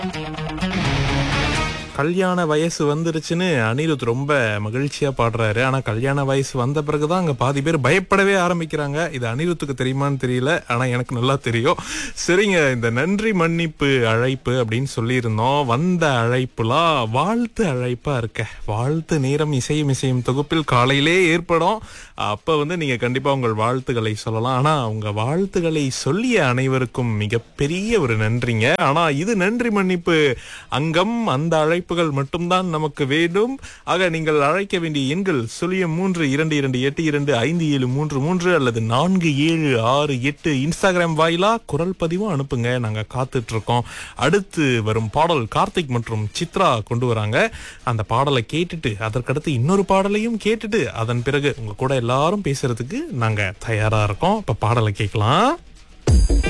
கல்யாண வயசு வந்துருச்சுன்னு அனிருத் ரொம்ப மகிழ்ச்சியா பாடுறாரு ஆனா கல்யாண வயசு வந்த பிறகுதான் அங்க பாதி பேர் பயப்படவே ஆரம்பிக்கிறாங்க இது அனிருத்துக்கு தெரியுமான்னு தெரியல ஆனா எனக்கு நல்லா தெரியும் சரிங்க இந்த நன்றி மன்னிப்பு அழைப்பு அப்படின்னு சொல்லியிருந்தோம் வந்த அழைப்புலாம் வாழ்த்து அழைப்பா இருக்க வாழ்த்து நேரம் இசையும் இசையும் தொகுப்பில் காலையிலே ஏற்படும் அப்ப வந்து நீங்க கண்டிப்பா உங்கள் வாழ்த்துக்களை சொல்லலாம் ஆனா உங்க வாழ்த்துக்களை சொல்லிய அனைவருக்கும் மிகப்பெரிய ஒரு நன்றிங்க ஆனா இது நன்றி மன்னிப்பு அங்கம் அந்த அழைப்புகள் மட்டும்தான் நமக்கு வேண்டும் ஆக நீங்கள் அழைக்க வேண்டிய எண்கள் சுழியம் மூன்று இரண்டு இரண்டு எட்டு இரண்டு ஐந்து ஏழு மூன்று மூன்று அல்லது நான்கு ஏழு ஆறு எட்டு இன்ஸ்டாகிராம் வாயிலா குரல் பதிவும் அனுப்புங்க நாங்க காத்துட்டு இருக்கோம் அடுத்து வரும் பாடல் கார்த்திக் மற்றும் சித்ரா கொண்டு வராங்க அந்த பாடலை கேட்டுட்டு அதற்கடுத்து இன்னொரு பாடலையும் கேட்டுட்டு அதன் பிறகு உங்க கூட எல்லாரும் பேசுறதுக்கு நாங்க தயாரா இருக்கோம் இப்ப பாடலை கேட்கலாம்